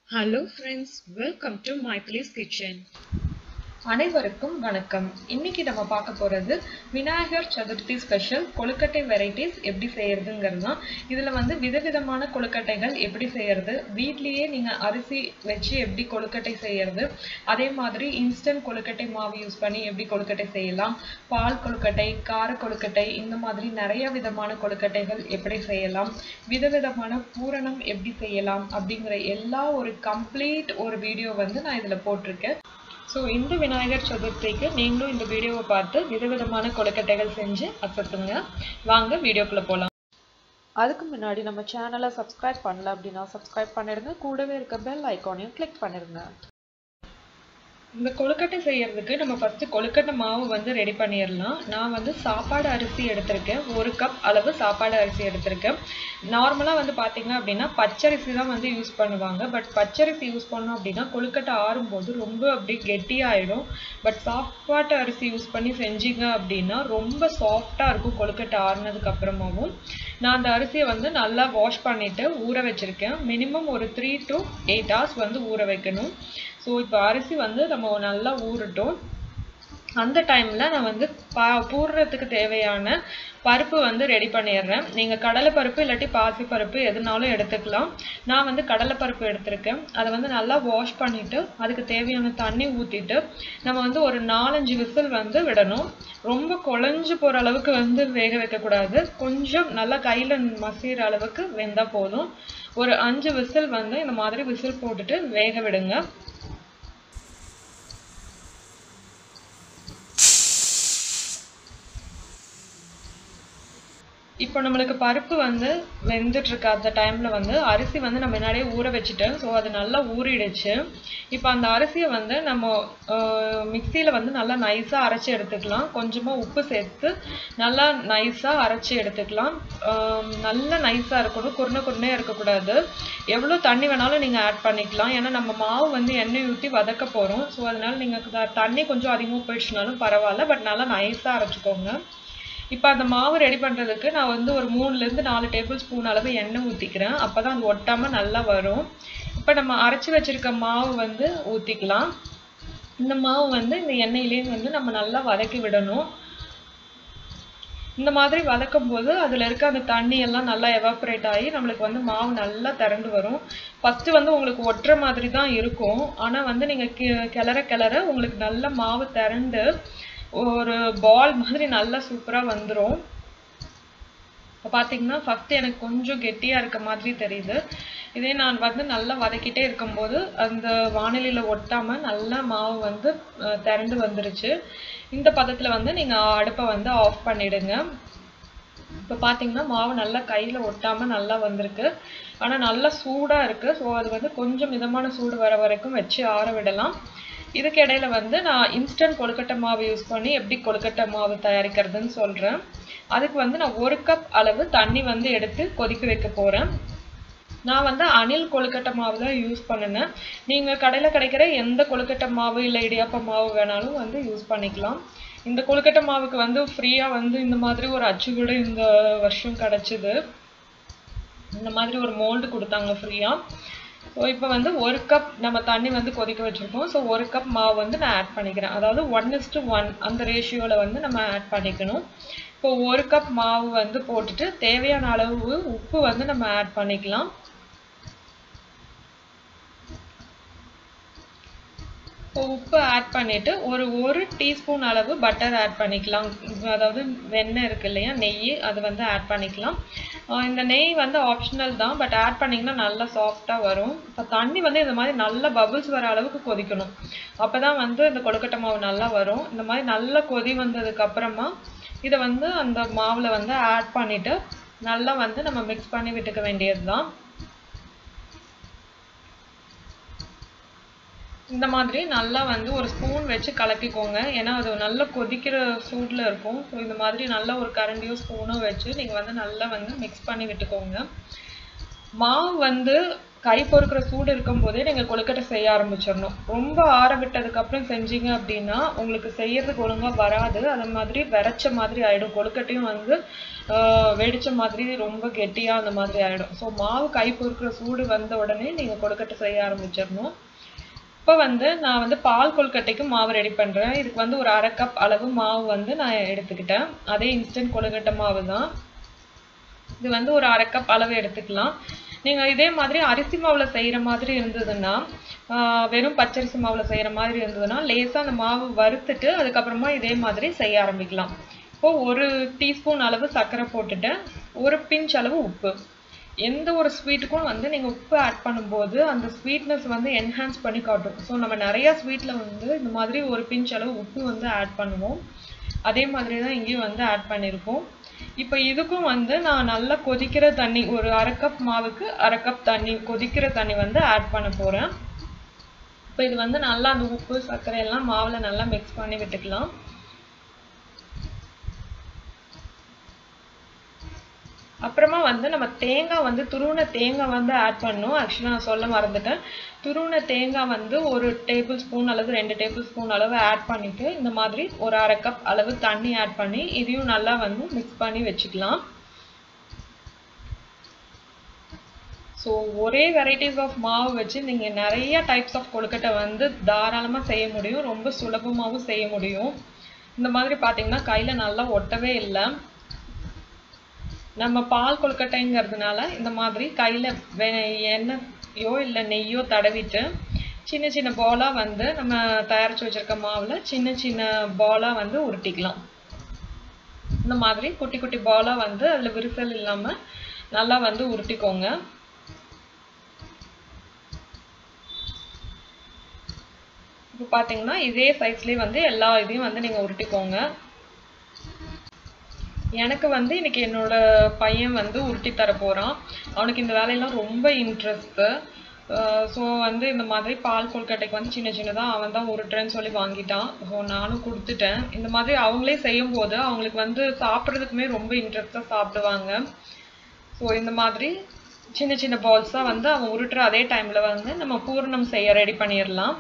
Hello friends, welcome to My Place Kitchen. அனைவருக்கும் வணக்கம் இன்னைக்கு நம்ம பார்க்க போறது விநாயகர் சதுர்த்தி ஸ்பெஷல் கொழுக்கட்டை வெரைட்டிஸ் எப்படி செய்யறதுங்கிறது தான் இதுல வந்து விதவிதமான கொழுக்கட்டைகள் எப்படி செய்யறது வீட்லயே நீங்க அரிசி வச்சு எப்படி கொழுக்கட்டை செய்யறது அதே மாதிரி இன்ஸ்டன்ட் கொழுக்கட்டை மாவு யூஸ் பண்ணி எப்படி கொழுக்கட்டை செய்யலாம் பால் கொழுக்கட்டை கார கொழுக்கட்டை இந்த மாதிரி நிறைய விதமான கொழுக்கட்டைகள் எப்படி செய்யலாம் விதவிதமான பூரணம் எப்படி செய்யலாம் அப்படிங்கிற எல்லா ஒரு கம்ப்ளீட் ஒரு வீடியோ வந்து நான் இதுல போட்டிருக்கேன் ஸோ இந்த விநாயகர் சதுர்த்திக்கு நீங்களும் இந்த வீடியோவை பார்த்து விதவிதமான கொழுக்கட்டைகள் செஞ்சு அசத்துங்க வாங்க வீடியோக்குள்ள போகலாம் அதுக்கு முன்னாடி நம்ம சேனலை சப்ஸ்கிரைப் பண்ணல அப்படின்னா சப்ஸ்கிரைப் பண்ணிடுங்க கூடவே இருக்க பெல் ஐக்கானையும் கிளிக் பண்ணிடுங்க இந்த கொழுக்கட்டை செய்யறதுக்கு நம்ம ஃபர்ஸ்ட் கொழுக்கட்டை மாவு வந்து ரெடி பண்ணிடலாம் நான் வந்து சாப்பாடு அரிசி எடுத்திருக்கேன் ஒரு கப் அளவு சாப்பாடு அரிசி எடுத்திருக்கேன் நார்மலாக வந்து பார்த்தீங்க அப்படின்னா பச்சரிசி தான் வந்து யூஸ் பண்ணுவாங்க பட் பச்சரிசி யூஸ் பண்ணோம் அப்படின்னா கொழுக்கட்டை ஆறும்போது ரொம்ப அப்படியே கெட்டியாயிடும் பட் சாப்பாட்டு அரிசி யூஸ் பண்ணி செஞ்சீங்க அப்படின்னா ரொம்ப சாஃப்டாக இருக்கும் கொழுக்கட்டை ஆறுனதுக்கு அப்புறமாவும் நான் அந்த அரிசியை வந்து நல்லா வாஷ் பண்ணிட்டு ஊற வச்சிருக்கேன் மினிமம் ஒரு த்ரீ டு எயிட் ஹவர்ஸ் வந்து ஊற வைக்கணும் ஸோ இப்போ அரிசி வந்து நம்ம நல்லா ஊறட்டும் அந்த டைமில் நான் வந்து பா பூர்றதுக்கு தேவையான பருப்பு வந்து ரெடி பண்ணிடுறேன் நீங்கள் கடலை பருப்பு இல்லாட்டி பாசி பருப்பு எதுனாலும் எடுத்துக்கலாம் நான் வந்து கடலை பருப்பு எடுத்திருக்கேன் அதை வந்து நல்லா வாஷ் பண்ணிவிட்டு அதுக்கு தேவையான தண்ணி ஊற்றிட்டு நம்ம வந்து ஒரு நாலஞ்சு விசில் வந்து விடணும் ரொம்ப குழஞ்சு போகிற அளவுக்கு வந்து வேக வைக்கக்கூடாது கொஞ்சம் நல்லா கையில் மசிகிற அளவுக்கு வெந்தால் போதும் ஒரு அஞ்சு விசில் வந்து இந்த மாதிரி விசில் போட்டுட்டு வேக விடுங்க இப்போ நம்மளுக்கு பருப்பு வந்து வெந்துட்டு இருக்க அந்த டைம்ல வந்து அரிசி வந்து நம்ம முன்னாடியே ஊற வச்சுட்டேன் ஸோ அது நல்லா ஊறிடுச்சு இப்போ அந்த அரிசியை வந்து நம்ம மிக்சியில் வந்து நல்லா நைஸாக அரைச்சி எடுத்துக்கலாம் கொஞ்சமாக உப்பு சேர்த்து நல்லா நைஸாக அரைச்சி எடுத்துக்கலாம் நல்லா நைஸாக இருக்கணும் குருணை குருணையாக இருக்கக்கூடாது எவ்வளோ தண்ணி வேணாலும் நீங்கள் ஆட் பண்ணிக்கலாம் ஏன்னா நம்ம மாவு வந்து எண்ணெய் ஊற்றி வதக்க போகிறோம் ஸோ அதனால நீங்கள் தண்ணி கொஞ்சம் அதிகமாக போயிடுச்சுனாலும் பரவாயில்ல பட் நல்லா நைஸாக அரைச்சிக்கோங்க இப்போ அந்த மாவு ரெடி பண்ணுறதுக்கு நான் வந்து ஒரு மூணுலேருந்து நாலு டேபிள் ஸ்பூன் அளவு எண்ணெய் ஊற்றிக்கிறேன் அப்போ தான் அது ஒட்டாமல் நல்லா வரும் இப்போ நம்ம அரைச்சி வச்சுருக்க மாவு வந்து ஊற்றிக்கலாம் இந்த மாவு வந்து இந்த எண்ணெயிலே வந்து நம்ம நல்லா வதக்கி விடணும் இந்த மாதிரி வதக்கும் போது அதில் இருக்க அந்த தண்ணி எல்லாம் நல்லா எவாப்ரேட் ஆகி நம்மளுக்கு வந்து மாவு நல்லா திரண்டு வரும் ஃபஸ்ட்டு வந்து உங்களுக்கு ஒட்டுற மாதிரி தான் இருக்கும் ஆனால் வந்து நீங்கள் கிளற கிளற உங்களுக்கு நல்ல மாவு திரண்டு ஒரு பால் மாதிரி நல்லா சூப்பராக வந்துடும் இப்போ பார்த்தீங்கன்னா ஃபஸ்ட்டு எனக்கு கொஞ்சம் கெட்டியாக இருக்க மாதிரி தெரியுது இதே நான் வந்து நல்லா வதக்கிட்டே இருக்கும்போது அந்த வானிலையில் ஒட்டாமல் நல்லா மாவு வந்து திரண்டு வந்துருச்சு இந்த பதத்தில் வந்து நீங்கள் அடுப்பை வந்து ஆஃப் பண்ணிடுங்க இப்போ பார்த்தீங்கன்னா மாவு நல்லா கையில் ஒட்டாமல் நல்லா வந்திருக்கு ஆனால் நல்லா சூடாக இருக்குது ஸோ அது வந்து கொஞ்சம் மிதமான சூடு வர வரைக்கும் வச்சு ஆற விடலாம் இதுக்கு இடையில வந்து நான் இன்ஸ்டன்ட் கொழுக்கட்டை மாவு யூஸ் பண்ணி எப்படி கொழுக்கட்டை மாவு தயாரிக்கிறதுன்னு சொல்கிறேன் அதுக்கு வந்து நான் ஒரு கப் அளவு தண்ணி வந்து எடுத்து கொதிக்க வைக்க போகிறேன் நான் வந்து அணில் கொழுக்கட்டை மாவு தான் யூஸ் பண்ணினேன் நீங்கள் கடையில் கிடைக்கிற எந்த கொழுக்கட்டை மாவு இல்லை இடியாப்ப மாவு வேணாலும் வந்து யூஸ் பண்ணிக்கலாம் இந்த கொழுக்கட்டை மாவுக்கு வந்து ஃப்ரீயாக வந்து இந்த மாதிரி ஒரு அச்சு கூட இந்த வருஷம் கிடச்சிது இந்த மாதிரி ஒரு மோல்டு கொடுத்தாங்க ஃப்ரீயாக ஸோ இப்போ வந்து ஒரு கப் நம்ம தண்ணி வந்து கொதிக்க வச்சுருக்கோம் ஸோ ஒரு கப் மாவு வந்து நான் ஆட் பண்ணிக்கிறேன் அதாவது ஒன் இஸ்டு ஒன் அந்த ரேஷியோவில் வந்து நம்ம ஆட் பண்ணிக்கணும் இப்போ ஒரு கப் மாவு வந்து போட்டுட்டு தேவையான அளவு உப்பு வந்து நம்ம ஆட் பண்ணிக்கலாம் இப்போ உப்பு ஆட் பண்ணிவிட்டு ஒரு ஒரு டீஸ்பூன் அளவு பட்டர் ஆட் பண்ணிக்கலாம் அதாவது வெண்ணெய் இருக்கு இல்லையா நெய் அது வந்து ஆட் பண்ணிக்கலாம் இந்த நெய் வந்து ஆப்ஷனல் தான் பட் ஆட் பண்ணிங்கன்னா நல்லா சாஃப்டாக வரும் இப்போ தண்ணி வந்து இந்த மாதிரி நல்ல பபுள்ஸ் வர அளவுக்கு கொதிக்கணும் அப்போ தான் வந்து இந்த கொழுக்கட்டை மாவு நல்லா வரும் இந்த மாதிரி நல்ல கொதி வந்ததுக்கு அப்புறமா இதை வந்து அந்த மாவில் வந்து ஆட் பண்ணிவிட்டு நல்லா வந்து நம்ம மிக்ஸ் பண்ணி விட்டுக்க வேண்டியது தான் இந்த மாதிரி நல்லா வந்து ஒரு ஸ்பூன் வச்சு கலக்கிக்கோங்க ஏன்னா அது நல்லா கொதிக்கிற சூடில் இருக்கும் ஸோ இந்த மாதிரி நல்லா ஒரு கரண்டியோ ஸ்பூனோ வச்சு நீங்கள் வந்து நல்லா வந்து மிக்ஸ் பண்ணி விட்டுக்கோங்க மாவு வந்து கை பொறுக்கிற சூடு இருக்கும் போதே நீங்கள் கொழுக்கட்டை செய்ய ஆரம்பிச்சிடணும் ரொம்ப ஆற விட்டதுக்கு அப்புறம் செஞ்சீங்க அப்படின்னா உங்களுக்கு செய்யறதுக்கு ஒழுங்கா வராது அது மாதிரி விரைச்ச மாதிரி ஆயிடும் கொழுக்கட்டையும் வந்து ஆஹ் வெடிச்ச மாதிரி ரொம்ப கெட்டியா அந்த மாதிரி ஆயிடும் ஸோ மாவு கை பொறுக்கிற சூடு வந்த உடனே நீங்க கொழுக்கட்டை செய்ய ஆரம்பிச்சிடணும் இப்போ வந்து நான் வந்து பால் கொழுக்கட்டைக்கு மாவு ரெடி பண்றேன் இதுக்கு வந்து ஒரு அரை கப் அளவு மாவு வந்து நான் எடுத்துக்கிட்டேன் அதே இன்ஸ்டன்ட் கொழுக்கட்டை மாவு தான் இது வந்து ஒரு அரை கப் அளவு எடுத்துக்கலாம் நீங்க இதே மாதிரி அரிசி மாவுல செய்யற மாதிரி இருந்ததுன்னா ஆஹ் வெறும் பச்சரிசி மாவுல செய்யற மாதிரி இருந்ததுன்னா லேசா அந்த மாவு வறுத்துட்டு அதுக்கப்புறமா இதே மாதிரி செய்ய ஆரம்பிக்கலாம் இப்போ ஒரு டீஸ்பூன் அளவு சர்க்கரை போட்டுட்டேன் ஒரு பிஞ்ச் அளவு உப்பு எந்த ஒரு ஸ்வீட்டுக்கும் வந்து நீங்க உப்பு ஆட் பண்ணும்போது அந்த ஸ்வீட்னஸ் வந்து என்ஹான்ஸ் பண்ணி காட்டும் ஸோ நம்ம நிறைய ஸ்வீட்ல வந்து இந்த மாதிரி ஒரு பிஞ்ச் அளவு உப்பு வந்து ஆட் பண்ணுவோம் அதே மாதிரி தான் இங்கேயும் வந்து ஆட் பண்ணியிருக்கோம் இப்போ இதுக்கும் வந்து நான் நல்லா கொதிக்கிற தண்ணி ஒரு அரை கப் மாவுக்கு அரை கப் தண்ணி கொதிக்கிற தண்ணி வந்து ஆட் பண்ண போறேன் இப்போ இது வந்து நல்லா அந்த உப்பு சர்க்கரை எல்லாம் மாவுல நல்லா மிக்ஸ் பண்ணி விட்டுக்கலாம் அப்புறமா வந்து நம்ம தேங்காய் வந்து துருவின தேங்காய் வந்து ஆட் பண்ணணும் ஆக்சுவலாக நான் சொல்ல மறந்துட்டேன் துருவின தேங்காய் வந்து ஒரு டேபிள் ஸ்பூன் அளவு ரெண்டு டேபிள் ஸ்பூன் அளவு ஆட் பண்ணிட்டு இந்த மாதிரி ஒரு அரை கப் அளவு தண்ணி ஆட் பண்ணி இதையும் நல்லா வந்து மிக்ஸ் பண்ணி வச்சுக்கலாம் ஸோ ஒரே வெரைட்டிஸ் ஆஃப் மாவு வச்சு நீங்கள் நிறைய டைப்ஸ் ஆஃப் கொழுக்கட்டை வந்து தாராளமாக செய்ய முடியும் ரொம்ப சுலபமாகவும் செய்ய முடியும் இந்த மாதிரி பார்த்தீங்கன்னா கையில் நல்லா ஒட்டவே இல்லை நம்ம பால் கொழுக்கட்டைங்கிறதுனால இந்த மாதிரி கையில் எண்ணெயோ இல்லை நெய்யோ தடவிட்டு சின்ன சின்ன பாலாக வந்து நம்ம தயாரித்து வச்சிருக்க மாவில் சின்ன சின்ன பாலாக வந்து உருட்டிக்கலாம் இந்த மாதிரி குட்டி குட்டி பாலாக வந்து அதில் விரிசல் இல்லாமல் நல்லா வந்து உருட்டிக்கோங்க இப்போ பார்த்தீங்கன்னா இதே சைஸ்லேயே வந்து எல்லா இதையும் வந்து நீங்கள் உருட்டிக்கோங்க எனக்கு வந்து இன்னைக்கு என்னோட பையன் வந்து உருட்டி தர போறான் அவனுக்கு இந்த வேலையெல்லாம் ரொம்ப இன்ட்ரெஸ்ட் ஸோ வந்து இந்த மாதிரி பால் கொழுக்கட்டைக்கு வந்து சின்ன சின்னதாக அவன் தான் உருட்டுறேன்னு சொல்லி வாங்கிட்டான் ஸோ நானும் கொடுத்துட்டேன் இந்த மாதிரி அவங்களே செய்யும் போது அவங்களுக்கு வந்து சாப்பிட்றதுக்குமே ரொம்ப இன்ட்ரெஸ்டாக சாப்பிடுவாங்க ஸோ இந்த மாதிரி சின்ன சின்ன பால்ஸாக வந்து அவன் உருட்டுற அதே டைமில் வந்து நம்ம பூரணம் செய்ய ரெடி பண்ணிடலாம்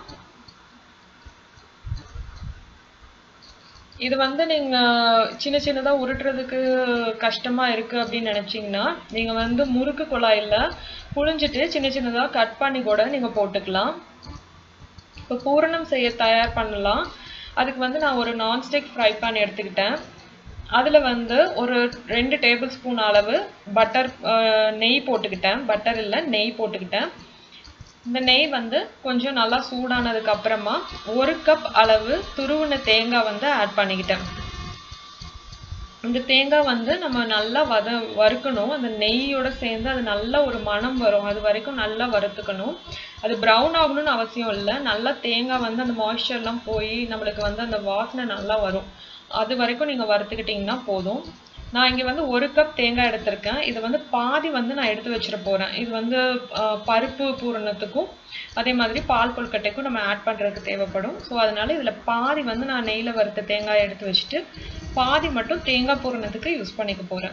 இது வந்து நீங்க சின்ன சின்னதா உருட்டுறதுக்கு கஷ்டமா இருக்கு அப்படின்னு நினைச்சீங்கன்னா நீங்க வந்து முறுக்கு குழாயில புழிஞ்சிட்டு சின்ன சின்னதா கட் பண்ணி கூட நீங்க போட்டுக்கலாம் இப்போ பூரணம் செய்ய தயார் பண்ணலாம் அதுக்கு வந்து நான் ஒரு நான்ஸ்டிக் ஃப்ரை பேன் எடுத்துக்கிட்டேன் அதில் வந்து ஒரு ரெண்டு டேபிள் ஸ்பூன் அளவு பட்டர் நெய் போட்டுக்கிட்டேன் பட்டர் இல்லை நெய் போட்டுக்கிட்டேன் இந்த நெய் வந்து கொஞ்சம் நல்லா சூடானதுக்கு அப்புறமா ஒரு கப் அளவு துருவின தேங்காய் வந்து ஆட் பண்ணிக்கிட்டேன் இந்த தேங்காய் வந்து நம்ம நல்லா வத வறுக்கணும் அந்த நெய்யோட சேர்ந்து அது நல்ல ஒரு மணம் வரும் அது வரைக்கும் நல்லா வறுத்துக்கணும் அது ப்ரௌன் ஆகணும்னு அவசியம் இல்லை நல்லா தேங்காய் வந்து அந்த மாய்ஸ்சர்லாம் போய் நம்மளுக்கு வந்து அந்த வாசனை நல்லா வரும் அது வரைக்கும் நீங்கள் வறுத்துக்கிட்டிங்கன்னா போதும் நான் இங்கே வந்து ஒரு கப் தேங்காய் எடுத்திருக்கேன் இதை வந்து பாதி வந்து நான் எடுத்து வச்சிட போகிறேன் இது வந்து பருப்பு பூரணத்துக்கும் அதே மாதிரி பால் கொழுக்கட்டைக்கும் நம்ம ஆட் பண்ணுறதுக்கு தேவைப்படும் ஸோ அதனால இதில் பாதி வந்து நான் நெய்யில் வறுத்த தேங்காய் எடுத்து வச்சுட்டு பாதி மட்டும் தேங்காய் பூரணத்துக்கு யூஸ் பண்ணிக்க போகிறேன்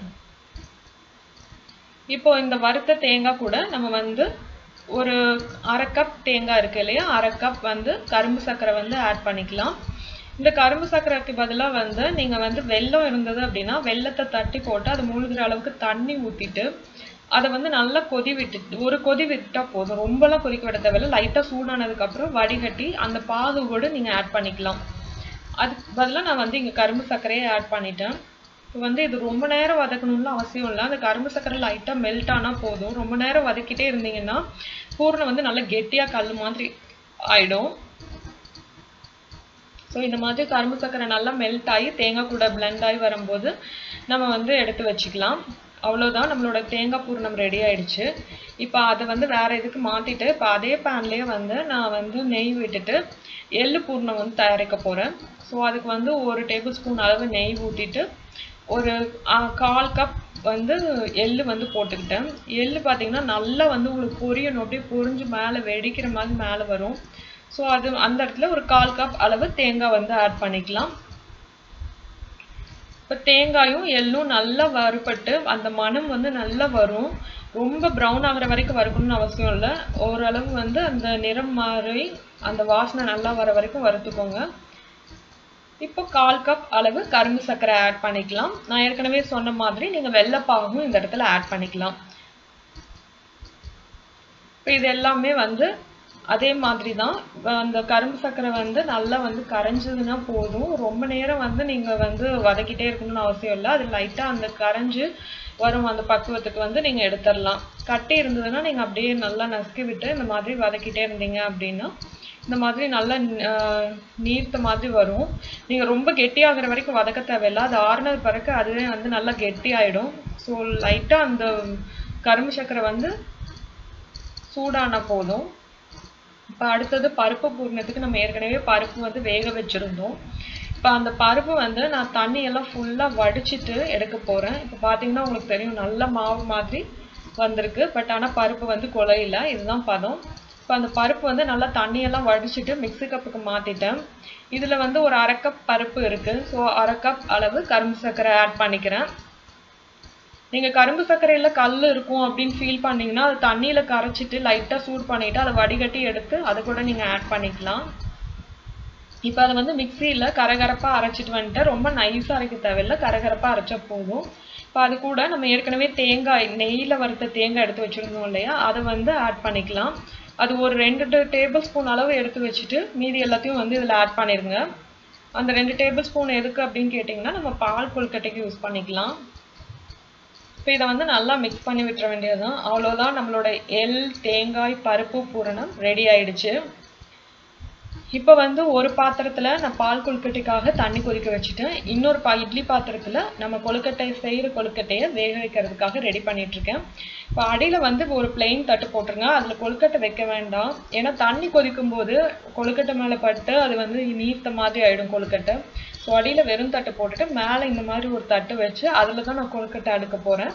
இப்போ இந்த வறுத்த தேங்காய் கூட நம்ம வந்து ஒரு அரை கப் தேங்காய் இருக்கு இல்லையா அரை கப் வந்து கரும்பு சர்க்கரை வந்து ஆட் பண்ணிக்கலாம் இந்த கரும்பு சர்க்கரைக்கு பதிலாக வந்து நீங்கள் வந்து வெல்லம் இருந்தது அப்படின்னா வெல்லத்தை தட்டி போட்டு அது மூழ்கிற அளவுக்கு தண்ணி ஊற்றிட்டு அதை வந்து நல்லா கொதி விட்டு ஒரு கொதி விட்டா போதும் ரொம்பலாம் கொதிக்க விட தேவையில்ல லைட்டாக சூடானதுக்கப்புறம் வடிகட்டி அந்த பாகு கூட நீங்கள் ஆட் பண்ணிக்கலாம் அதுக்கு பதிலாக நான் வந்து இங்கே கரும்பு சர்க்கரையை ஆட் பண்ணிட்டேன் இப்போ வந்து இது ரொம்ப நேரம் வதக்கணும்னு அவசியம் இல்லை அந்த கரும்பு சர்க்கரை லைட்டாக மெல்ட் ஆனால் போதும் ரொம்ப நேரம் வதக்கிட்டே இருந்தீங்கன்னா பூரணம் வந்து நல்லா கெட்டியாக கல் மாதிரி ஆயிடும் ஸோ இந்த மாதிரி கரும்பு சர்க்கரை நல்லா மெல்ட் ஆகி தேங்காய் கூட பிளெண்ட் ஆகி வரும்போது நம்ம வந்து எடுத்து வச்சுக்கலாம் அவ்வளோதான் நம்மளோட தேங்காய் பூரணம் ரெடி ஆயிடுச்சு இப்போ அதை வந்து வேற இதுக்கு மாற்றிட்டு இப்போ அதே பேன்லேயே வந்து நான் வந்து நெய் விட்டுட்டு எள்ளு பூரணம் வந்து தயாரிக்க போகிறேன் ஸோ அதுக்கு வந்து ஒரு டேபிள் ஸ்பூன் அளவு நெய் ஊற்றிட்டு ஒரு கால் கப் வந்து எள்ளு வந்து போட்டுக்கிட்டேன் எள்ளு பார்த்தீங்கன்னா நல்லா வந்து உங்களுக்கு பொரியணும் அப்படியே பொரிஞ்சு மேலே வெடிக்கிற மாதிரி மேலே வரும் ஸோ அது அந்த இடத்துல ஒரு கால் கப் அளவு தேங்காய் வந்து ஆட் பண்ணிக்கலாம் இப்போ தேங்காயும் எள்ளும் நல்லா வறுபட்டு அந்த மணம் வந்து நல்லா வரும் ரொம்ப ப்ரௌன் ஆகிற வரைக்கும் வறுக்கணும்னு அவசியம் இல்லை ஓரளவு வந்து அந்த நிறம் மாறி அந்த வாசனை நல்லா வர வரைக்கும் வறுத்துக்கோங்க இப்போ கால் கப் அளவு கரும்பு சர்க்கரை ஆட் பண்ணிக்கலாம் நான் ஏற்கனவே சொன்ன மாதிரி நீங்கள் வெள்ளைப்பாகும் இந்த இடத்துல ஆட் பண்ணிக்கலாம் இப்போ இது எல்லாமே வந்து அதே மாதிரி தான் அந்த கரும்பு சர்க்கரை வந்து நல்லா வந்து கரைஞ்சதுன்னா போதும் ரொம்ப நேரம் வந்து நீங்கள் வந்து வதக்கிட்டே இருக்கணும்னு அவசியம் இல்லை அது லைட்டாக அந்த கரைஞ்சு வரும் அந்த பக்குவத்துக்கு வந்து நீங்கள் எடுத்துடலாம் கட்டி இருந்ததுன்னா நீங்கள் அப்படியே நல்லா நசுக்கி விட்டு இந்த மாதிரி வதக்கிட்டே இருந்தீங்க அப்படின்னா இந்த மாதிரி நல்லா நீர்த்த மாதிரி வரும் நீங்கள் ரொம்ப கெட்டியாகிற வரைக்கும் வதக்க தேவையில்லை அது ஆறுனது பிறகு அதுவே வந்து நல்லா கெட்டி ஆகிடும் ஸோ லைட்டாக அந்த கரும்பு சர்க்கரை வந்து சூடான போதும் இப்போ அடுத்தது பருப்பு பூர்ணத்துக்கு நம்ம ஏற்கனவே பருப்பு வந்து வேக வச்சுருந்தோம் இப்போ அந்த பருப்பு வந்து நான் தண்ணியெல்லாம் ஃபுல்லாக வடிச்சிட்டு எடுக்க போகிறேன் இப்போ பார்த்தீங்கன்னா உங்களுக்கு தெரியும் நல்ல மாவு மாதிரி வந்திருக்கு பட் ஆனால் பருப்பு வந்து குழையில இதுதான் பதம் இப்போ அந்த பருப்பு வந்து நல்லா தண்ணியெல்லாம் வடிச்சிட்டு மிக்ஸி கப்புக்கு மாற்றிட்டேன் இதில் வந்து ஒரு அரை கப் பருப்பு இருக்குது ஸோ அரை கப் அளவு கரும்பு சர்க்கரை ஆட் பண்ணிக்கிறேன் நீங்கள் கரும்பு சர்க்கரையில் கல் இருக்கும் அப்படின்னு ஃபீல் பண்ணீங்கன்னா அது தண்ணியில் கரைச்சிட்டு லைட்டாக சூடு பண்ணிவிட்டு அதை வடிகட்டி எடுத்து அதை கூட நீங்கள் ஆட் பண்ணிக்கலாம் இப்போ அதை வந்து மிக்சியில் கரகரப்பாக அரைச்சிட்டு வந்துட்டு ரொம்ப நைஸாக அரைக்க தேவையில்லை கரகரப்பாக அரைச்சா போதும் இப்போ அது கூட நம்ம ஏற்கனவே தேங்காய் நெய்யில் வறுத்த தேங்காய் எடுத்து வச்சுருந்தோம் இல்லையா அதை வந்து ஆட் பண்ணிக்கலாம் அது ஒரு ரெண்டு டேபிள் ஸ்பூன் அளவு எடுத்து வச்சுட்டு மீதி எல்லாத்தையும் வந்து இதில் ஆட் பண்ணிடுங்க அந்த ரெண்டு டேபிள் ஸ்பூன் எதுக்கு அப்படின்னு கேட்டிங்கன்னா நம்ம பால் கொழுக்கட்டைக்கு யூஸ் பண்ணிக்கலாம் இப்போ இதை வந்து நல்லா மிக்ஸ் பண்ணி விட்டுற வேண்டியது தான் அவ்வளோதான் நம்மளோட எள் தேங்காய் பருப்பு பூரணம் ரெடி ஆயிடுச்சு இப்போ வந்து ஒரு பாத்திரத்தில் நான் பால் கொழுக்கட்டைக்காக தண்ணி கொதிக்க வச்சுட்டேன் இன்னொரு பா இட்லி பாத்திரத்தில் நம்ம கொழுக்கட்டை செய்கிற கொழுக்கட்டையை வேக வைக்கிறதுக்காக ரெடி பண்ணிகிட்ருக்கேன் இப்போ அடியில் வந்து ஒரு பிளெயின் தட்டு போட்டுருங்க அதில் கொழுக்கட்டை வைக்க வேண்டாம் ஏன்னா தண்ணி கொதிக்கும் போது கொழுக்கட்டை மேலே பட்டு அது வந்து நீர்த்த மாதிரி ஆகிடும் கொழுக்கட்டை ஸோ அடியில் வெறும் தட்டு போட்டுட்டு மேலே இந்த மாதிரி ஒரு தட்டு வச்சு அதில் தான் நான் கொழுக்கட்டை அடுக்க போகிறேன்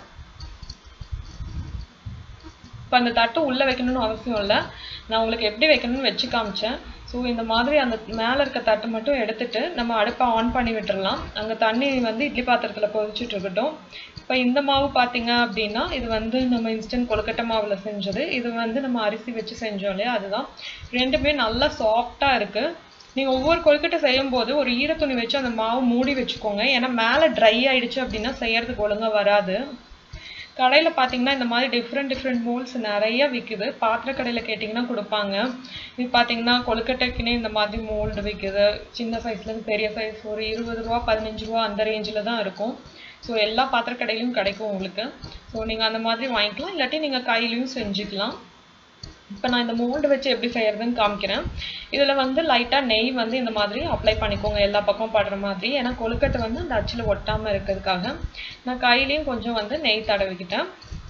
இப்போ அந்த தட்டு உள்ளே வைக்கணும்னு அவசியம் இல்லை நான் உங்களுக்கு எப்படி வைக்கணும்னு வச்சு காமிச்சேன் ஸோ இந்த மாதிரி அந்த மேலே இருக்க தட்டு மட்டும் எடுத்துட்டு நம்ம அடுப்பை ஆன் பண்ணி விட்டுறலாம் அங்கே தண்ணி வந்து இட்லி பாத்திரத்தில் கொதிச்சுட்டு இருக்கட்டும் இப்போ இந்த மாவு பார்த்தீங்க அப்படின்னா இது வந்து நம்ம இன்ஸ்டன்ட் கொழுக்கட்டை மாவில் செஞ்சது இது வந்து நம்ம அரிசி வச்சு செஞ்சோம் இல்லையா அதுதான் ரெண்டுமே நல்லா சாஃப்டாக இருக்குது நீங்கள் ஒவ்வொரு கொழுக்கட்டை செய்யும் போது ஒரு ஈரத்துணி வச்சு அந்த மாவு மூடி வச்சுக்கோங்க ஏன்னா மேலே ட்ரை ஆயிடுச்சு அப்படின்னா செய்யறதுக்கு ஒழுங்காக வராது கடையில் பார்த்தீங்கன்னா இந்த மாதிரி டிஃப்ரெண்ட் டிஃப்ரெண்ட் மோல்ஸ் நிறைய விற்குது பாத்திர கடையில் கேட்டிங்கன்னா கொடுப்பாங்க இது பார்த்தீங்கன்னா கொழுக்கட்டைக்குன்னே இந்த மாதிரி மோல்டு விற்குது சின்ன சைஸ்லேருந்து பெரிய சைஸ் ஒரு இருபது ரூபா பதினஞ்சு ரூபா அந்த ரேஞ்சில் தான் இருக்கும் ஸோ எல்லா பாத்திர கடையிலையும் கிடைக்கும் உங்களுக்கு ஸோ நீங்கள் அந்த மாதிரி வாங்கிக்கலாம் இல்லாட்டி நீங்கள் கையிலையும் செஞ்சுக்கலாம் இப்போ நான் இந்த மோல்டு வச்சு எப்படி செய்யறதுன்னு காமிக்கிறேன் இதில் வந்து லைட்டாக நெய் வந்து இந்த மாதிரி அப்ளை பண்ணிக்கோங்க எல்லா பக்கமும் படுற மாதிரி ஏன்னா கொழுக்கட்டை வந்து அந்த அச்சில் ஒட்டாமல் இருக்கிறதுக்காக நான் கையிலையும் கொஞ்சம் வந்து நெய் தடவிக்கிட்டேன்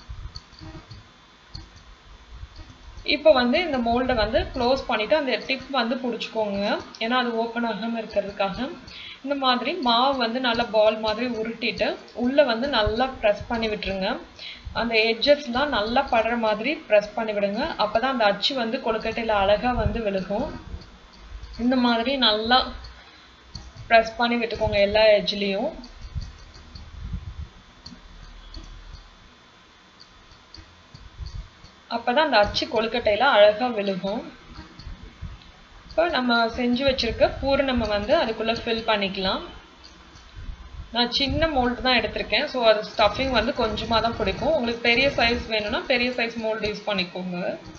இப்போ வந்து இந்த மோல்டை வந்து க்ளோஸ் பண்ணிவிட்டு அந்த டிப் வந்து பிடிச்சிக்கோங்க ஏன்னா அது ஓப்பன் ஆகாமல் இருக்கிறதுக்காக இந்த மாதிரி மாவு வந்து நல்லா பால் மாதிரி உருட்டிட்டு உள்ளே வந்து நல்லா ப்ரெஸ் பண்ணி விட்டுருங்க அந்த எட்ஜஸ்லாம் நல்லா படுற மாதிரி ப்ரெஸ் பண்ணி விடுங்க அப்போ தான் அந்த அச்சு வந்து கொழுக்கட்டையில் அழகாக வந்து விழுகும் இந்த மாதிரி நல்லா ப்ரெஸ் பண்ணி விட்டுக்கோங்க எல்லா எட்ஜ்லேயும் அப்போ தான் அந்த அச்சு கொழுக்கட்டையில் அழகாக விழுகும் இப்போ நம்ம செஞ்சு வச்சுருக்க பூரணமை வந்து அதுக்குள்ளே ஃபில் பண்ணிக்கலாம் நான் சின்ன மோல்டு தான் எடுத்திருக்கேன் ஸோ அது ஸ்டஃபிங் வந்து கொஞ்சமாக தான் பிடிக்கும் உங்களுக்கு பெரிய சைஸ் வேணும்னா பெரிய சைஸ் மோல்டு யூஸ் பண்ணிக்கோங்க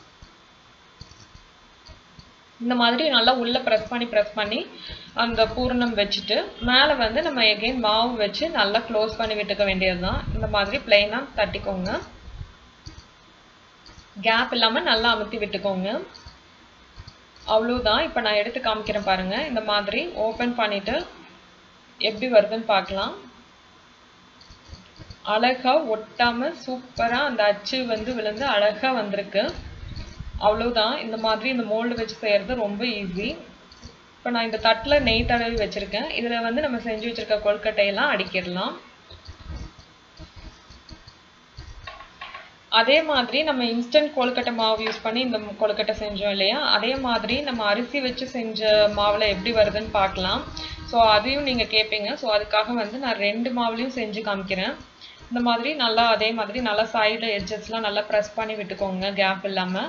இந்த மாதிரி நல்லா உள்ளே ப்ரெஸ் பண்ணி ப்ரெஸ் பண்ணி அந்த பூரணம் வச்சுட்டு மேலே வந்து நம்ம எகெயின் மாவு வச்சு நல்லா க்ளோஸ் பண்ணி விட்டுக்க வேண்டியது தான் இந்த மாதிரி பிளெயினாக தட்டிக்கோங்க கேப் இல்லாமல் நல்லா அமுத்தி விட்டுக்கோங்க அவ்வளோதான் இப்போ நான் எடுத்து காமிக்கிறேன் பாருங்கள் இந்த மாதிரி ஓப்பன் பண்ணிவிட்டு எப்படி வருதுன்னு பார்க்கலாம் அழகா ஒட்டாம சூப்பரா அந்த அச்சு வந்து விழுந்து அழகா வந்திருக்கு அவ்வளவுதான் இந்த மாதிரி இந்த மோல்டு வச்சு செய்யறது ரொம்ப ஈஸி இப்போ நான் இந்த தட்டில் நெய் தடவி வச்சிருக்கேன் இதில் வந்து நம்ம செஞ்சு வச்சிருக்க கொழுக்கட்டையெல்லாம் அடிக்கிடலாம் அதே மாதிரி நம்ம இன்ஸ்டன்ட் கொழுக்கட்டை மாவு யூஸ் பண்ணி இந்த கொழுக்கட்டை செஞ்சோம் இல்லையா அதே மாதிரி நம்ம அரிசி வச்சு செஞ்ச மாவில் எப்படி வருதுன்னு பார்க்கலாம் ஸோ அதையும் நீங்கள் கேட்பீங்க ஸோ அதுக்காக வந்து நான் ரெண்டு மாவுலையும் செஞ்சு காமிக்கிறேன் இந்த மாதிரி நல்லா அதே மாதிரி நல்லா சைடு எட்ஜஸ்லாம் நல்லா ப்ரெஸ் பண்ணி விட்டுக்கோங்க கேப் இல்லாமல்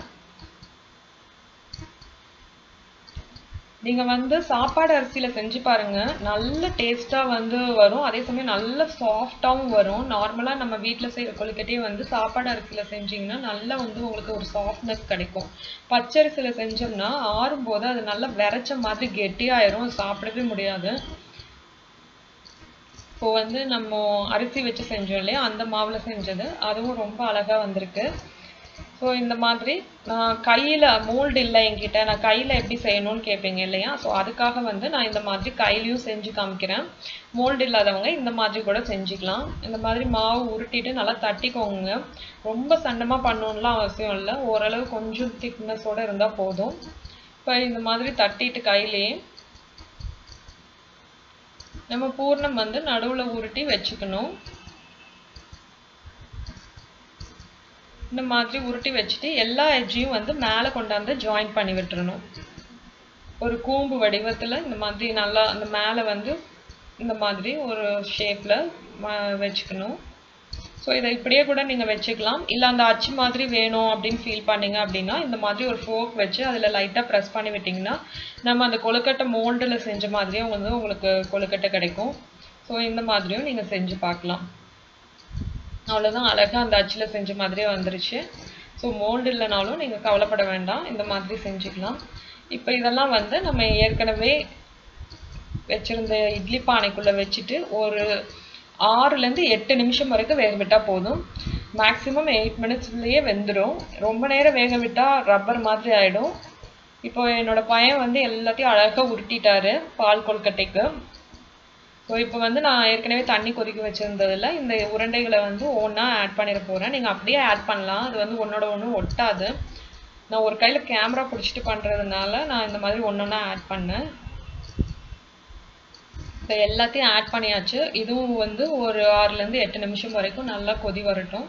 நீங்கள் வந்து சாப்பாடு அரிசியில் செஞ்சு பாருங்க நல்ல டேஸ்ட்டாக வந்து வரும் அதே சமயம் நல்ல சாஃப்டாகவும் வரும் நார்மலாக நம்ம வீட்டில் செய்கிற கொழுக்கட்டையே வந்து சாப்பாடு அரிசியில் செஞ்சீங்கன்னா நல்லா வந்து உங்களுக்கு ஒரு சாஃப்ட்னஸ் கிடைக்கும் பச்சரிசியில் செஞ்சோம்னா ஆறும்போது அது நல்லா விரைச்ச மாதிரி கெட்டியாயிரும் சாப்பிடவே முடியாது இப்போ வந்து நம்ம அரிசி வச்சு செஞ்சோம் இல்லையா அந்த மாவில் செஞ்சது அதுவும் ரொம்ப அழகாக வந்திருக்கு ஸோ இந்த மாதிரி நான் கையில் மோல்டு இல்லை என்கிட்ட நான் கையில் எப்படி செய்யணும்னு கேட்பீங்க இல்லையா ஸோ அதுக்காக வந்து நான் இந்த மாதிரி கையிலையும் செஞ்சு காமிக்கிறேன் மோல்டு இல்லாதவங்க இந்த மாதிரி கூட செஞ்சுக்கலாம் இந்த மாதிரி மாவு உருட்டிட்டு நல்லா தட்டிக்கோங்க ரொம்ப சண்டமாக பண்ணணும்லாம் அவசியம் இல்லை ஓரளவு கொஞ்சம் திக்னஸோடு இருந்தால் போதும் இப்போ இந்த மாதிரி தட்டிட்டு கையிலேயே நம்ம பூர்ணம் வந்து நடுவில் உருட்டி வச்சுக்கணும் இந்த மாதிரி உருட்டி வச்சுட்டு எல்லா எட்ஜையும் வந்து மேலே கொண்டாந்து ஜாயின் பண்ணி விட்டுறணும் ஒரு கூம்பு வடிவத்தில் இந்த மாதிரி நல்லா அந்த மேலே வந்து இந்த மாதிரி ஒரு ஷேப்பில் வச்சுக்கணும் ஸோ இதை இப்படியே கூட நீங்கள் வச்சுக்கலாம் இல்லை அந்த அச்சு மாதிரி வேணும் அப்படின்னு ஃபீல் பண்ணீங்க அப்படின்னா இந்த மாதிரி ஒரு ஃபோக் வச்சு அதில் லைட்டாக ப்ரெஸ் பண்ணி விட்டிங்கன்னா நம்ம அந்த கொழுக்கட்டை மோல்டில் செஞ்ச மாதிரியே வந்து உங்களுக்கு கொழுக்கட்டை கிடைக்கும் ஸோ இந்த மாதிரியும் நீங்கள் செஞ்சு பார்க்கலாம் அவ்வளோதான் அழகாக அந்த அச்சில் செஞ்ச மாதிரியே வந்துருச்சு ஸோ மோல்டு இல்லைனாலும் நீங்கள் கவலைப்பட வேண்டாம் இந்த மாதிரி செஞ்சுக்கலாம் இப்போ இதெல்லாம் வந்து நம்ம ஏற்கனவே வச்சுருந்த இட்லி பானைக்குள்ளே வச்சுட்டு ஒரு ஆறுலேருந்து எட்டு நிமிஷம் வரைக்கும் வேக விட்டால் போதும் மேக்ஸிமம் எயிட் மினிட்ஸ்லேயே வெந்துடும் ரொம்ப நேரம் வேக விட்டால் ரப்பர் மாதிரி ஆகிடும் இப்போ என்னோடய பையன் வந்து எல்லாத்தையும் அழகாக உருட்டிட்டாரு பால் கொழுக்கட்டைக்கு ஸோ இப்போ வந்து நான் ஏற்கனவே தண்ணி கொதிக்க வச்சுருந்ததில் இந்த உருண்டைகளை வந்து ஒன்றா ஆட் பண்ணிட போகிறேன் நீங்கள் அப்படியே ஆட் பண்ணலாம் அது வந்து ஒன்றோட ஒன்று ஒட்டாது நான் ஒரு கையில் கேமரா பிடிச்சிட்டு பண்ணுறதுனால நான் இந்த மாதிரி ஒன்று ஒன்றா ஆட் பண்ணேன் இப்போ எல்லாத்தையும் ஆட் பண்ணியாச்சு இதுவும் வந்து ஒரு ஆறுலேருந்து எட்டு நிமிஷம் வரைக்கும் நல்லா கொதி வரட்டும்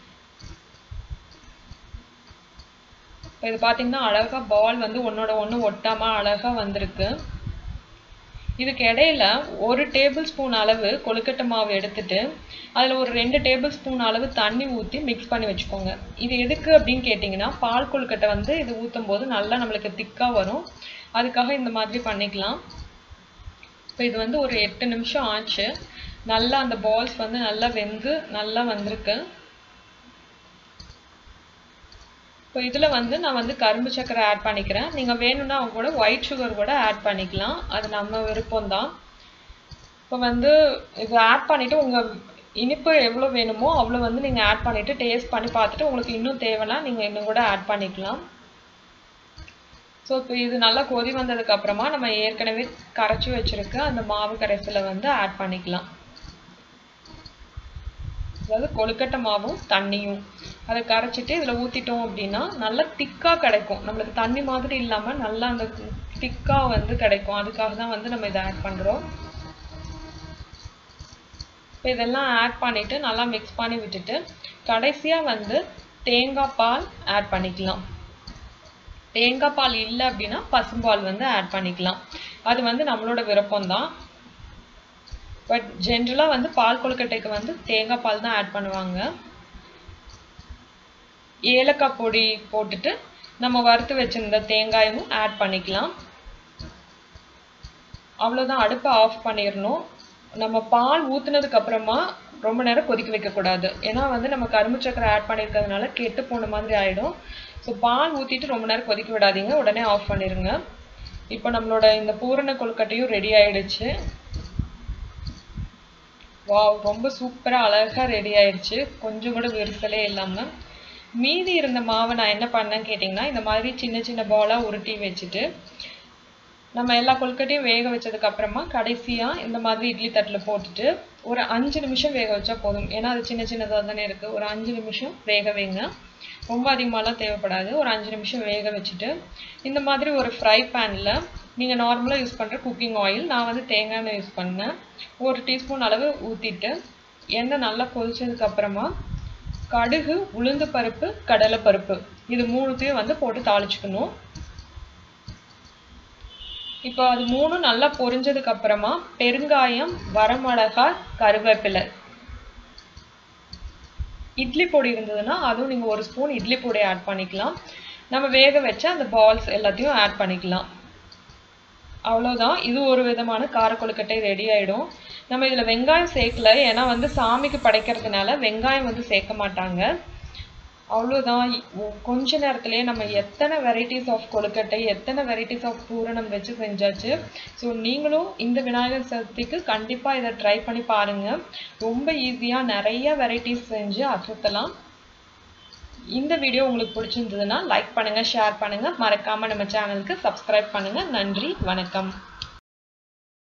இப்போ இது பார்த்தீங்கன்னா அழகாக பால் வந்து ஒன்றோட ஒன்று ஒட்டாமல் அழகாக வந்திருக்கு இதுக்கு இடையில ஒரு டேபிள் ஸ்பூன் அளவு கொழுக்கட்டை மாவு எடுத்துட்டு அதில் ஒரு ரெண்டு டேபிள் ஸ்பூன் அளவு தண்ணி ஊற்றி மிக்ஸ் பண்ணி வச்சுக்கோங்க இது எதுக்கு அப்படின்னு கேட்டிங்கன்னா பால் கொழுக்கட்டை வந்து இது ஊற்றும் போது நல்லா நம்மளுக்கு திக்காக வரும் அதுக்காக இந்த மாதிரி பண்ணிக்கலாம் இப்போ இது வந்து ஒரு எட்டு நிமிஷம் ஆச்சு நல்லா அந்த பால்ஸ் வந்து நல்லா வெந்து நல்லா வந்திருக்கு இப்போ இதில் வந்து நான் வந்து கரும்பு சக்கரை ஆட் பண்ணிக்கிறேன் நீங்கள் வேணும்னா அவங்க கூட ஒயிட் சுகர் கூட ஆட் பண்ணிக்கலாம் அது நம்ம விருப்பம் தான் இப்போ வந்து இது ஆட் பண்ணிவிட்டு உங்கள் இனிப்பு எவ்வளோ வேணுமோ அவ்வளோ வந்து நீங்கள் ஆட் பண்ணிவிட்டு டேஸ்ட் பண்ணி பார்த்துட்டு உங்களுக்கு இன்னும் தேவைன்னா நீங்கள் இன்னும் கூட ஆட் பண்ணிக்கலாம் ஸோ இப்போ இது நல்லா கொதி வந்ததுக்கு அப்புறமா நம்ம ஏற்கனவே கரைச்சி வச்சிருக்க அந்த மாவு கரைசலை வந்து ஆட் பண்ணிக்கலாம் அதாவது கொழுக்கட்டை மாவும் தண்ணியும் அதை கரைச்சிட்டு இதில் ஊற்றிட்டோம் அப்படின்னா நல்லா திக்காக கிடைக்கும் நம்மளுக்கு தண்ணி மாதிரி இல்லாமல் நல்லா அந்த திக்காக வந்து கிடைக்கும் அதுக்காக தான் வந்து நம்ம இதை ஆட் பண்ணுறோம் இப்போ இதெல்லாம் ஆட் பண்ணிவிட்டு நல்லா மிக்ஸ் பண்ணி விட்டுட்டு கடைசியாக வந்து தேங்காய் பால் ஆட் பண்ணிக்கலாம் தேங்காய் பால் இல்லை அப்படின்னா பசும்பால் வந்து ஆட் பண்ணிக்கலாம் அது வந்து நம்மளோட விருப்பம் தான் பட் ஜென்ரலாக வந்து பால் கொழுக்கட்டைக்கு வந்து தேங்காய் பால் தான் ஆட் பண்ணுவாங்க ஏலக்காய் பொடி போட்டுட்டு நம்ம வறுத்து வச்சிருந்த தேங்காயும் ஆட் பண்ணிக்கலாம் அவ்வளோதான் அடுப்பை ஆஃப் பண்ணிடணும் நம்ம பால் ஊற்றுனதுக்கு அப்புறமா ரொம்ப நேரம் கொதிக்க வைக்கக்கூடாது ஏன்னா வந்து நம்ம கரும்பு சக்கரை ஆட் பண்ணியிருக்கிறதுனால கெட்டு போன மாதிரி ஆகிடும் ஸோ பால் ஊற்றிட்டு ரொம்ப நேரம் கொதிக்க விடாதீங்க உடனே ஆஃப் பண்ணிடுங்க இப்போ நம்மளோட இந்த பூரண கொழுக்கட்டையும் ரெடி ஆயிடுச்சு வாவ் ரொம்ப சூப்பராக அழகாக ரெடி ஆயிடுச்சு கொஞ்சம் கூட விரிசலே இல்லாமல் மீதி இருந்த மாவை நான் என்ன பண்ணேன்னு கேட்டிங்கன்னா இந்த மாதிரி சின்ன சின்ன பாலாக உருட்டி வச்சுட்டு நம்ம எல்லா கொழுக்கட்டையும் வேக வச்சதுக்கு அப்புறமா கடைசியாக இந்த மாதிரி இட்லி தட்டில் போட்டுட்டு ஒரு அஞ்சு நிமிஷம் வேக வச்சா போதும் ஏன்னா அது சின்ன சின்னதாக தானே இருக்குது ஒரு அஞ்சு நிமிஷம் வேக வைங்க ரொம்ப அதிகமாகலாம் தேவைப்படாது ஒரு அஞ்சு நிமிஷம் வேக வச்சுட்டு இந்த மாதிரி ஒரு ஃப்ரை பேனில் நீங்கள் நார்மலாக யூஸ் பண்ணுற குக்கிங் ஆயில் நான் வந்து தேங்காய் எண்ணெய் யூஸ் பண்ணேன் ஒரு டீஸ்பூன் அளவு ஊற்றிட்டு எண்ணெய் நல்லா கொதிச்சதுக்கு அப்புறமா கடுகு உளுந்து பருப்பு கடலை பருப்பு இது மூணுத்தையும் வந்து போட்டு தாளிச்சுக்கணும் இப்போ அது மூணும் நல்லா பொரிஞ்சதுக்கு அப்புறமா பெருங்காயம் வரமிளகா கருவேப்பிலை இட்லி பொடி இருந்ததுன்னா அதுவும் நீங்கள் ஒரு ஸ்பூன் இட்லி பொடி ஆட் பண்ணிக்கலாம் நம்ம வேக வச்ச அந்த பால்ஸ் எல்லாத்தையும் ஆட் பண்ணிக்கலாம் அவ்வளோதான் இது ஒரு விதமான கார கொழுக்கட்டை ரெடி ஆகிடும் நம்ம இதில் வெங்காயம் சேர்க்கல ஏன்னா வந்து சாமிக்கு படைக்கிறதுனால வெங்காயம் வந்து சேர்க்க மாட்டாங்க அவ்வளோதான் கொஞ்ச நேரத்துலேயே நம்ம எத்தனை வெரைட்டிஸ் ஆஃப் கொழுக்கட்டை எத்தனை வெரைட்டிஸ் ஆஃப் பூரணம் வச்சு செஞ்சாச்சு ஸோ நீங்களும் இந்த விநாயகர் சதுர்த்திக்கு கண்டிப்பாக இதை ட்ரை பண்ணி பாருங்கள் ரொம்ப ஈஸியாக நிறைய வெரைட்டிஸ் செஞ்சு அசத்தலாம் இந்த வீடியோ உங்களுக்கு பிடிச்சிருந்ததுன்னா லைக் பண்ணுங்கள் ஷேர் பண்ணுங்கள் மறக்காமல் நம்ம சேனலுக்கு சப்ஸ்கிரைப் பண்ணுங்கள் நன்றி வணக்கம்